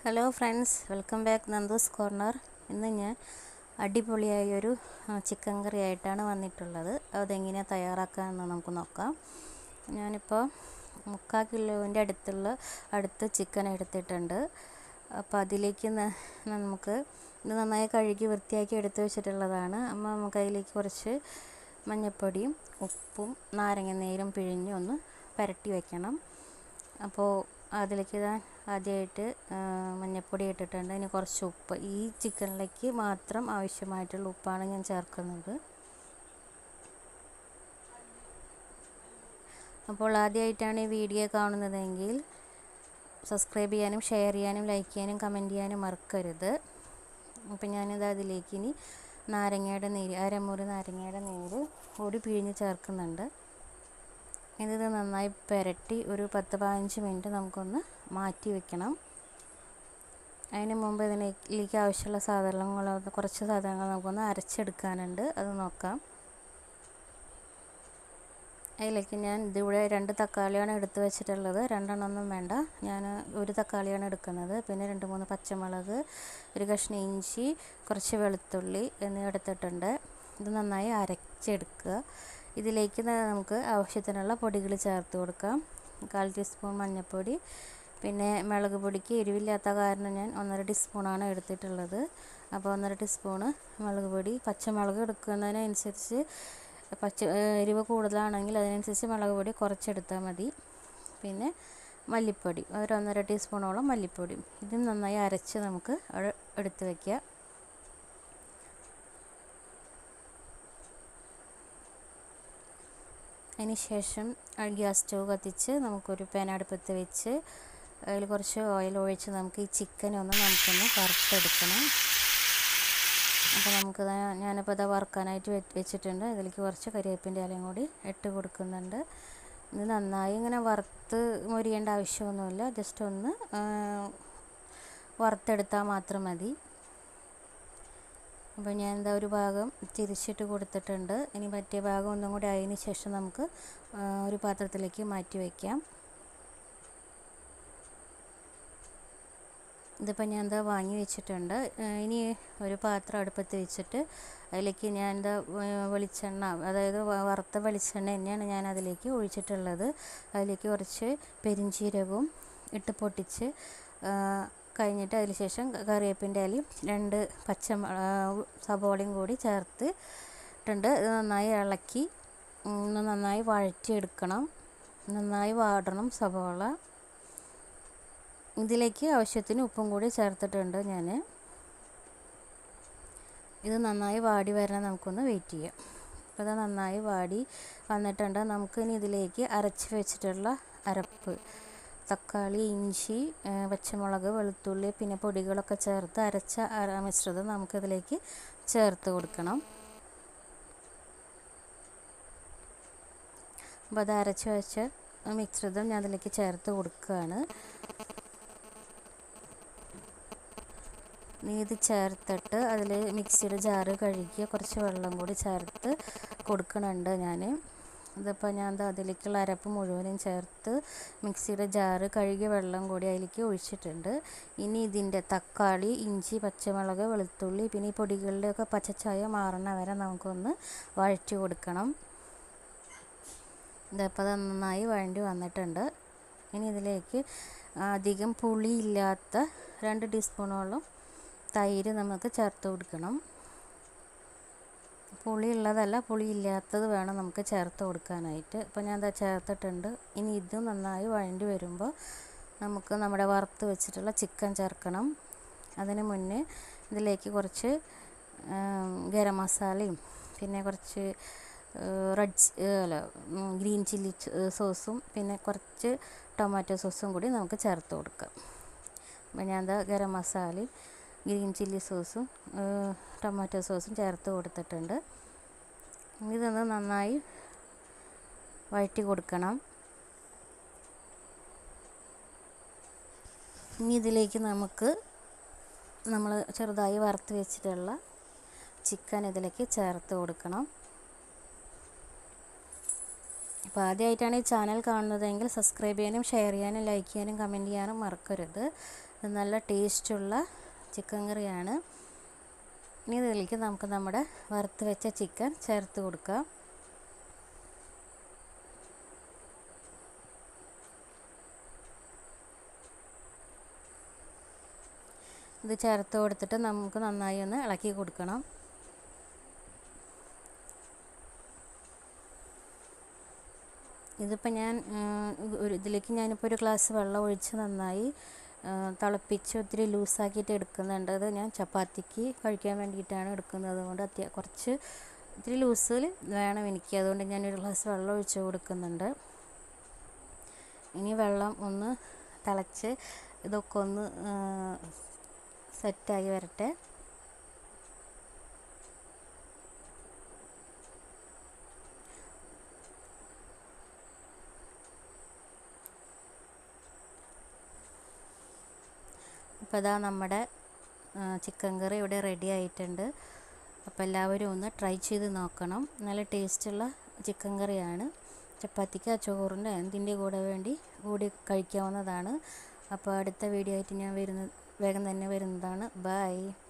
hello friends welcome back Nandu's corner ഇന്ന് ഞാൻ അടിപൊളിയായ ഒരു ചിക്കൻ കറി ആയിട്ടാണ് വന്നിട്ടുള്ളത് അതെങ്ങനെയാണ് തയ്യാറാക്കാമെന്ന് നമുക്ക് നോക്കാം ഞാനിപ്പോൾ മുക്കാൽ കിലോൻ്റെ അടുത്തുള്ള അടുത്ത് ചിക്കൻ എടുത്തിട്ടുണ്ട് അപ്പോൾ അതിലേക്ക് ന- നമുക്ക് ഇത് നന്നായി കഴുകി വൃത്തിയാക്കി എടുത്ത് വെച്ചിട്ടുള്ളതാണ് അപ്പോൾ നമുക്ക് അതിലേക്ക് കുറച്ച് മഞ്ഞൾപ്പൊടിയും ഉപ്പും നാരങ്ങ നീരും പിഴിഞ്ഞ് ഒന്ന് പുരട്ടി വെക്കണം അപ്പോൾ അതിലേക്ക് ഇതാ ആദ്യമായിട്ട് മഞ്ഞൾപ്പൊടി ഇട്ടിട്ടുണ്ട് ഇനി കുറച്ച് ഉപ്പ് ഈ ചിക്കനിലേക്ക് മാത്രം ആവശ്യമായിട്ടുള്ള ഉപ്പാണ് ഞാൻ ചേർക്കുന്നത് അപ്പോൾ ആദ്യമായിട്ടാണ് ഈ വീഡിയോ കാണുന്നതെങ്കിൽ സബ്സ്ക്രൈബ് ചെയ്യാനും ഷെയർ ചെയ്യാനും ലൈക്ക് ചെയ്യാനും കമൻറ്റ് ചെയ്യാനും മറക്കരുത് അപ്പോൾ ഞാനിത് അതിലേക്ക് ഇനി നാരങ്ങയുടെ നീര് അരമുറി നാരങ്ങയുടെ നീര് കൂടി പിഴിഞ്ഞ് ചേർക്കുന്നുണ്ട് ഇത് നന്നായി പുരട്ടി ഒരു പത്ത് പതിനഞ്ച് മിനിറ്റ് നമുക്കൊന്ന് മാറ്റി വെക്കണം അതിന് മുമ്പ് ഇതിലേക്ക് ആവശ്യമുള്ള സാധനങ്ങൾ കുറച്ച് സാധനങ്ങൾ നമുക്കൊന്ന് അരച്ചെടുക്കാനുണ്ട് അത് നോക്കാം അതിലേക്ക് ഞാൻ ഇതിവിടെ രണ്ട് തക്കാളിയാണ് എടുത്ത് വെച്ചിട്ടുള്ളത് രണ്ടെണ്ണമൊന്നും വേണ്ട ഞാൻ ഒരു തക്കാളിയാണ് എടുക്കുന്നത് പിന്നെ രണ്ട് മൂന്ന് പച്ചമുളക് ഒരു കഷ്ണം ഇഞ്ചി കുറച്ച് വെളുത്തുള്ളി എന്നിവ എടുത്തിട്ടുണ്ട് ഇത് നന്നായി അരച്ചെടുക്കുക ഇതിലേക്ക് നമുക്ക് ആവശ്യത്തിനുള്ള പൊടികൾ ചേർത്ത് കൊടുക്കാം കാൽ ടീസ്പൂൺ മഞ്ഞൾപ്പൊടി പിന്നെ മുളക് പൊടിക്ക് എരിവില്ലാത്ത കാരണം ഞാൻ ഒന്നര ടീസ്പൂണാണ് എടുത്തിട്ടുള്ളത് അപ്പോൾ ഒന്നര ടീസ്പൂണ് മുളക് പൊടി പച്ചമുളക് എടുക്കുന്നതിനനുസരിച്ച് പച്ച എരിവ് കൂടുതലാണെങ്കിൽ അതിനനുസരിച്ച് മുളക് പൊടി കുറച്ചെടുത്താൽ മതി പിന്നെ മല്ലിപ്പൊടി ഒരു ഒന്നര ടീസ്പൂണോളം മല്ലിപ്പൊടി ഇത് നന്നായി അരച്ച് നമുക്ക് എടുത്ത് വയ്ക്കുക അതിന് ശേഷം ഗ്യാസ് സ്റ്റവ് കത്തിച്ച് നമുക്കൊരു പാൻ അടുപ്പത്ത് വെച്ച് അതിൽ കുറച്ച് ഓയിൽ ഒഴിച്ച് നമുക്ക് ഈ ചിക്കൻ ഒന്ന് നമുക്കൊന്ന് വറുത്തെടുക്കണം അപ്പോൾ നമുക്ക് ഞാനിപ്പോൾ ഇതാ വറുക്കാനായിട്ട് വെച്ചിട്ടുണ്ട് അതിലേക്ക് കുറച്ച് കരിവേപ്പിൻ്റെ ഇലയും കൂടി ഇട്ട് കൊടുക്കുന്നുണ്ട് ഇത് നന്നായി ഇങ്ങനെ വറുത്ത് മൊരിയേണ്ട ആവശ്യമൊന്നുമില്ല ജസ്റ്റ് ഒന്ന് വറുത്തെടുത്താൽ മാത്രം മതി അപ്പോൾ ഞാൻ എന്താ ഒരു ഭാഗം തിരിച്ചിട്ട് കൊടുത്തിട്ടുണ്ട് ഇനി മറ്റേ ഭാഗം ഒന്നും കൂടി ആയതിന് ശേഷം നമുക്ക് ഒരു പാത്രത്തിലേക്ക് മാറ്റി വയ്ക്കാം ഇതിപ്പോൾ ഞാൻ എന്താ വാങ്ങി വെച്ചിട്ടുണ്ട് ഇനി ഒരു പാത്രം അടുപ്പത്ത് വെച്ചിട്ട് അതിലേക്ക് ഞാൻ എന്താ വെളിച്ചെണ്ണ അതായത് വറുത്ത വെളിച്ചെണ്ണ തന്നെയാണ് ഞാൻ അതിലേക്ക് ഒഴിച്ചിട്ടുള്ളത് അതിലേക്ക് കുറച്ച് പെരിഞ്ചീരകവും ഇട്ട് പൊട്ടിച്ച് കഴിഞ്ഞിട്ട് അതിന് ശേഷം കറിവേപ്പിൻ്റെ ഇലയും രണ്ട് പച്ച സബോളയും കൂടി ചേർത്ത് ഇട്ടുണ്ട് ഇത് നന്നായി ഇളക്കി ഒന്ന് നന്നായി വഴറ്റിയെടുക്കണം നന്നായി വാടണം സബോള ഇതിലേക്ക് ആവശ്യത്തിന് ഉപ്പും കൂടി ചേർത്തിട്ടുണ്ട് ഞാൻ ഇത് നന്നായി വാടി വരാൻ നമുക്കൊന്ന് വെയിറ്റ് ചെയ്യാം അപ്പോൾ ഇത് നന്നായി വാടി വന്നിട്ടുണ്ട് നമുക്ക് ഇനി ഇതിലേക്ക് അരച്ച് വെച്ചിട്ടുള്ള അരപ്പ് തക്കാളി ഇഞ്ചി പച്ചമുളക് വെളുത്തുള്ളി പിന്നെ പൊടികളൊക്കെ ചേർത്ത് അരച്ച മിശ്രിതം നമുക്കിതിലേക്ക് ചേർത്ത് കൊടുക്കണം അപ്പോൾ അത് അരച്ച് വെച്ച മിശ്രിതം ഞാൻ അതിലേക്ക് ചേർത്ത് കൊടുക്കുകയാണ് ഇത് ചേർത്തിട്ട് അതിൽ മിക്സിയുടെ ജാറ് കഴുകിയ കുറച്ച് വെള്ളം കൂടി ചേർത്ത് കൊടുക്കണുണ്ട് ഞാൻ ഇതിപ്പോൾ ഞാൻ അതിലേക്കുള്ള അരപ്പ് മുഴുവനും ചേർത്ത് മിക്സിയുടെ ജാറ് കഴുകിയ വെള്ളം കൂടി അതിലേക്ക് ഒഴിച്ചിട്ടുണ്ട് ഇനി ഇതിൻ്റെ തക്കാളി ഇഞ്ചി പച്ചമുളക് വെളുത്തുള്ളി പിന്നെ ഈ പൊടികളുടെയൊക്കെ പച്ചച്ചായ മാറണ വരെ നമുക്കൊന്ന് വഴറ്റി കൊടുക്കണം ഇതിപ്പോൾ അത് നന്നായി വഴണ്ടി വന്നിട്ടുണ്ട് ഇനി ഇതിലേക്ക് അധികം പുളിയില്ലാത്ത രണ്ട് ടീസ്പൂണോളം തൈര് നമുക്ക് ചേർത്ത് കൊടുക്കണം പുളി ഉള്ളതല്ല പുളി ഇല്ലാത്തത് വേണം നമുക്ക് ചേർത്ത് കൊടുക്കാനായിട്ട് അപ്പോൾ ഞാൻ അത് ചേർത്തിട്ടുണ്ട് ഇനി ഇത് നന്നായി വഴണ്ടി വരുമ്പോൾ നമുക്ക് നമ്മുടെ വറുത്ത് വെച്ചിട്ടുള്ള ചിക്കൻ ചേർക്കണം അതിന് മുന്നേ ഇതിലേക്ക് കുറച്ച് ഗരം മസാലയും പിന്നെ കുറച്ച് റെഡ് അല്ല ഗ്രീൻ ചില്ലി സോസും പിന്നെ കുറച്ച് ടൊമാറ്റോ സോസും കൂടി നമുക്ക് ചേർത്ത് കൊടുക്കാം അപ്പോൾ ഞാൻ എന്താ ഗരം മസാലയും ഗ്രീൻ ചില്ലി സോസും ടൊമാറ്റോ സോസും ചേർത്ത് കൊടുത്തിട്ടുണ്ട് ഇതൊന്ന് നന്നായി വഴറ്റി കൊടുക്കണം ഇനി ഇതിലേക്ക് നമുക്ക് നമ്മൾ ചെറുതായി വറുത്ത് വെച്ചിട്ടുള്ള ചിക്കൻ ഇതിലേക്ക് ചേർത്ത് കൊടുക്കണം അപ്പോൾ ആദ്യമായിട്ടാണ് ഈ ചാനൽ കാണുന്നതെങ്കിൽ സബ്സ്ക്രൈബ് ചെയ്യാനും ഷെയർ ചെയ്യാനും ലൈക്ക് ചെയ്യാനും കമൻറ്റ് ചെയ്യാനും മറക്കരുത് ഇത് നല്ല ടേസ്റ്റുള്ള ചിക്കൻ കറിയാണ് ഇനി ഇതിലേക്ക് നമുക്ക് നമ്മുടെ വറുത്ത് വെച്ച ചിക്കൻ ചേർത്ത് കൊടുക്കാം ഇത് ചേർത്ത് കൊടുത്തിട്ട് നമുക്ക് നന്നായി ഒന്ന് ഇളക്കി കൊടുക്കണം ഇതിപ്പോൾ ഞാൻ ഒരു ഇതിലേക്ക് ഞാനിപ്പോൾ ഒരു ഗ്ലാസ് വെള്ളം ഒഴിച്ച് നന്നായി തിളപ്പിച്ച് ഒത്തിരി ലൂസാക്കിയിട്ട് എടുക്കുന്നുണ്ട് അത് ഞാൻ ചപ്പാത്തിക്ക് കഴിക്കാൻ വേണ്ടിയിട്ടാണ് എടുക്കുന്നത് അതുകൊണ്ട് അത്യാ കുറച്ച് ഇത്തിരി ലൂസിൽ വേണം എനിക്ക് അതുകൊണ്ട് ഞാൻ ഒരു ഗ്ലാസ് വെള്ളം ഒഴിച്ച് കൊടുക്കുന്നുണ്ട് ഇനി വെള്ളം ഒന്ന് തിളച്ച് ഇതൊക്കെ ഒന്ന് സെറ്റായി വരട്ടെ അപ്പോൾ ഇതാ നമ്മുടെ ചിക്കൻ കറി ഇവിടെ റെഡി ആയിട്ടുണ്ട് അപ്പോൾ എല്ലാവരും ഒന്ന് ട്രൈ ചെയ്ത് നോക്കണം നല്ല ടേസ്റ്റുള്ള ചിക്കൻ കറിയാണ് ചപ്പാത്തിക്ക് ചോറിൻ്റെ എന്തിൻ്റെ കൂടെ വേണ്ടി കൂടി കഴിക്കാവുന്നതാണ് അപ്പോൾ അടുത്ത വീഡിയോ ആയിട്ട് ഞാൻ വരുന്ന വേഗം തന്നെ വരുന്നതാണ് ബൈ